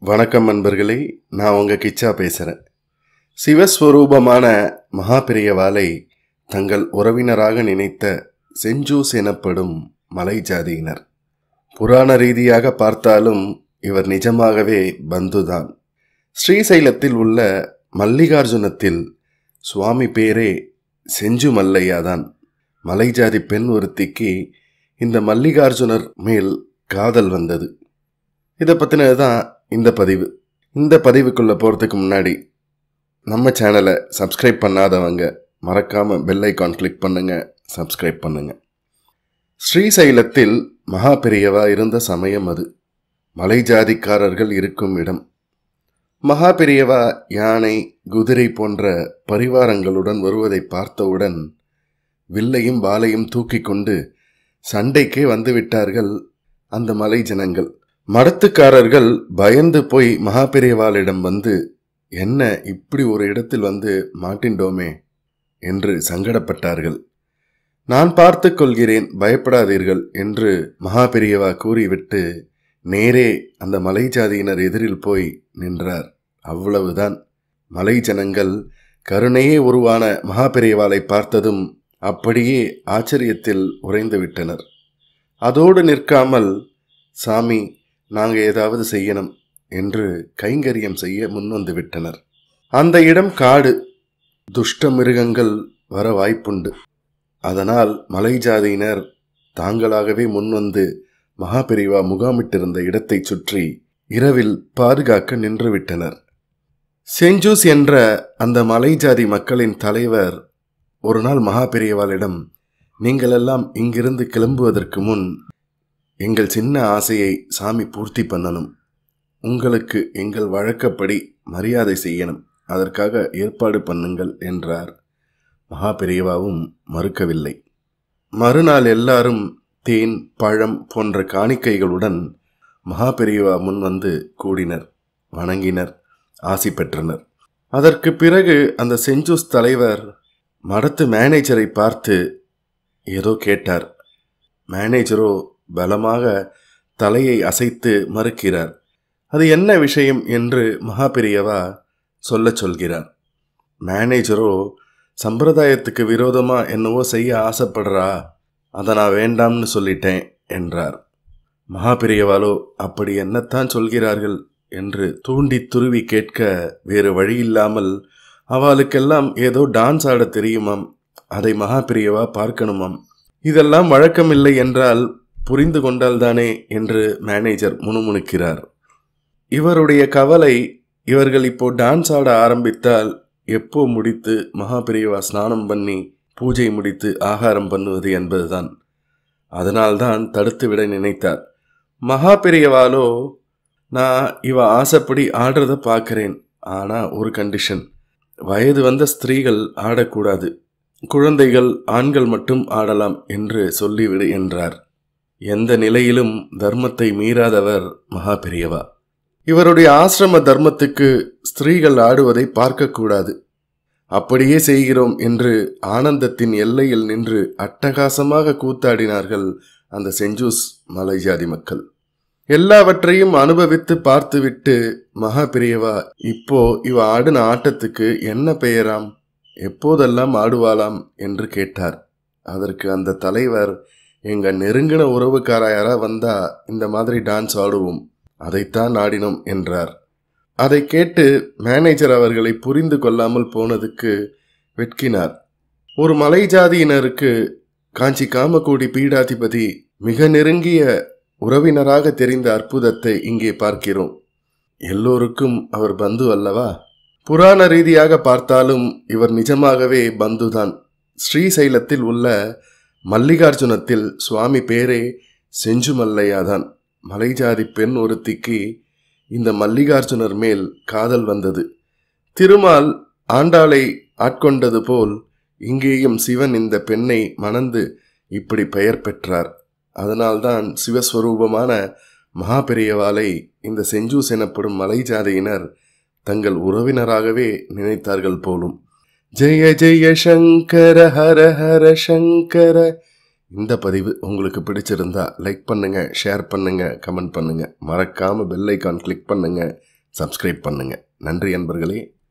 வணக்கம் நண்பர்களே நான் உங்கள் கிச்சா பேசுகிறேன் சிவஸ்வரூபமான மகாபிரியவாலை தங்கள் உறவினராக நினைத்த செஞ்சூஸ் எனப்படும் மலை ஜாதியினர் புராண ரீதியாக பார்த்தாலும் இவர் நிஜமாகவே பந்துதான் ஸ்ரீசைலத்தில் உள்ள மல்லிகார்ஜுனத்தில் சுவாமி பேரே செஞ்சு மல்லையாதான் மலைஜாதி பெண் ஒருத்திக்கு இந்த மல்லிகார்ஜுனர் மேல் காதல் வந்தது இதை பற்றினது தான் இந்த பதிவு இந்த பதிவுக்குள்ளே போகிறதுக்கு முன்னாடி நம்ம சேனலை சப்ஸ்கிரைப் பண்ணாதவங்க மறக்காமல் பெல் ஐக்கான் கிளிக் பண்ணுங்க சப்ஸ்கிரைப் பண்ணுங்க ஸ்ரீசைலத்தில் மகா பெரியவா இருந்த சமயம் அது மலை ஜாதிக்காரர்கள் இருக்கும் இடம் மகா பெரியவா யானை குதிரை போன்ற பரிவாரங்களுடன் வருவதை பார்த்தவுடன் வில்லையும் வாளையும் தூக்கி கொண்டு சண்டைக்கே வந்துவிட்டார்கள் அந்த மலை ஜனங்கள் மடத்துக்காரர்கள் பயந்து போய் மகாபெரியவாளிடம் வந்து என்ன இப்படி ஒரு இடத்தில் வந்து மாட்டின்றோமே என்று சங்கடப்பட்டார்கள் நான் பார்த்து கொள்கிறேன் பயப்படாதீர்கள் என்று மகாபெரியவா கூறிவிட்டு நேரே அந்த மலை ஜாதியினர் எதிரில் போய் நின்றார் அவ்வளவுதான் மலை ஜனங்கள் கருணையே உருவான மகாபெரியவாளை பார்த்ததும் அப்படியே ஆச்சரியத்தில் உறைந்து விட்டனர் அதோடு நிற்காமல் சாமி நாங்கள் ஏதாவது செய்யணும் என்று கைங்கரியம் செய்ய முன்வந்து விட்டனர் அந்த இடம் காடு துஷ்ட மிருகங்கள் வர வாய்ப்புண்டு அதனால் மலை ஜாதியினர் தாங்களாகவே முன்வந்து மகாபெரிவா முகாமிட்டிருந்த இடத்தை சுற்றி இரவில் பாதுகாக்க நின்றுவிட்டனர் செஞ்சூஸ் என்ற அந்த மலை ஜாதி மக்களின் தலைவர் ஒரு நாள் மகாபெரியவாளிடம் நீங்களெல்லாம் இங்கிருந்து கிளம்புவதற்கு முன் எங்கள் சின்ன ஆசையை சாமி பூர்த்தி பண்ணணும் உங்களுக்கு எங்கள் வழக்கப்படி மரியாதை செய்யணும் அதற்காக ஏற்பாடு பண்ணுங்கள் என்றார் மகா பெரியவாவும் மறுக்கவில்லை மறுநாள் எல்லாரும் தேன் பழம் போன்ற காணிக்கைகளுடன் மகா பெரியவா முன் வந்து கூடினர் வணங்கினர் ஆசி பெற்றனர் அதற்கு பிறகு அந்த செஞ்சூஸ் தலைவர் மடத்து மேனேஜரை பார்த்து ஏதோ கேட்டார் மேனேஜரோ பலமாக தலையை அசைத்து மறுக்கிறார் அது என்ன விஷயம் என்று மகாபெரியவா சொல்லச் சொல்கிறார் மேனேஜரோ சம்பிரதாயத்துக்கு விரோதமா என்னவோ செய்ய ஆசைப்படுறா அதை நான் வேண்டாம்னு சொல்லிட்டேன் என்றார் மகாபெரியவாலோ அப்படி என்னத்தான் சொல்கிறார்கள் என்று தூண்டி துருவி கேட்க வேறு வழியில்லாமல் அவளுக்கெல்லாம் ஏதோ டான்ஸ் ஆட தெரியுமாம் அதை மகாபெரியவா பார்க்கணுமாம் இதெல்லாம் வழக்கமில்லை என்றால் புரிந்து கொண்டால்தானே என்று மேனேஜர் முணுமுணுக்கிறார் இவருடைய கவலை இவர்கள் இப்போ டான்ஸ் ஆட ஆரம்பித்தால் எப்போ முடித்து மகாபிரியவா ஸ்நானம் பண்ணி பூஜை முடித்து ஆகாரம் பண்ணுவது என்பதுதான் அதனால்தான் தடுத்து விட நினைத்தார் மகாபெரியவாலோ நான் இவ ஆசைப்படி ஆடுறத பார்க்கிறேன் ஆனால் ஒரு கண்டிஷன் வயது வந்த ஸ்திரீகள் ஆடக்கூடாது குழந்தைகள் ஆண்கள் மட்டும் ஆடலாம் என்று சொல்லிவிடு என்றார் எந்த நிலையிலும் தர்மத்தை மீறாதவர் மகா பெரியவா இவருடைய ஆசிரம தர்மத்துக்கு ஸ்திரீகள் ஆடுவதை பார்க்கக்கூடாது அப்படியே செய்கிறோம் என்று ஆனந்தத்தின் எல்லையில் நின்று அட்டகாசமாக கூத்தாடினார்கள் அந்த செஞ்சூஸ் மலைஜாதி மக்கள் எல்லாவற்றையும் அனுபவித்து பார்த்துவிட்டு மகா பெரியவா இப்போ இவ ஆடின ஆட்டத்துக்கு என்ன பெயராம் எப்போதெல்லாம் ஆடுவாளாம் என்று கேட்டார் அதற்கு அந்த தலைவர் எங்க நெருங்கின உறவுக்கார யாரா வந்தா இந்த மாதிரி டான்ஸ் ஆடுவோம் அதைத்தான் ஆடினோம் என்றார் அதை கேட்டு மேனேஜர் அவர்களை புரிந்து கொள்ளாமல் போனதுக்கு வெட்கினார் ஒரு மலை ஜாதியினருக்கு காஞ்சி காமகோடி பீடாதிபதி மிக நெருங்கிய உறவினராக தெரிந்த அற்புதத்தை இங்கே பார்க்கிறோம் எல்லோருக்கும் அவர் பந்து அல்லவா புராண ரீதியாக பார்த்தாலும் இவர் நிஜமாகவே பந்துதான் ஸ்ரீசைலத்தில் உள்ள மல்லிகார்ஜுனத்தில் சுவாமி பேரே செஞ்சுமல்லையாதான் மலைஜாதி பெண் ஒருத்திக்கு இந்த மல்லிகார்ஜுனர் மேல் காதல் வந்தது திருமால் ஆண்டாளை ஆட்கொண்டது போல் இங்கேயும் சிவன் இந்த பெண்ணை மணந்து இப்படி பெயர் பெற்றார் அதனால்தான் சிவஸ்வரூபமான மகாபெரியவாலை இந்த செஞ்சூஸ் எனப்படும் மலை ஜாதியினர் தங்கள் உறவினராகவே நினைத்தார்கள் போலும் ஜெய ஜெய சங்கர ஹர ஹர சங்கர இந்த பதிவு உங்களுக்கு பிடிச்சிருந்தா லைக் பண்ணுங்க ஷேர் பண்ணுங்க கமெண்ட் பண்ணுங்க மறக்காம பெல் ஐக்கான் கிளிக் பண்ணுங்க சப்ஸ்கிரைப் பண்ணுங்கள் நன்றி அன்பர்களே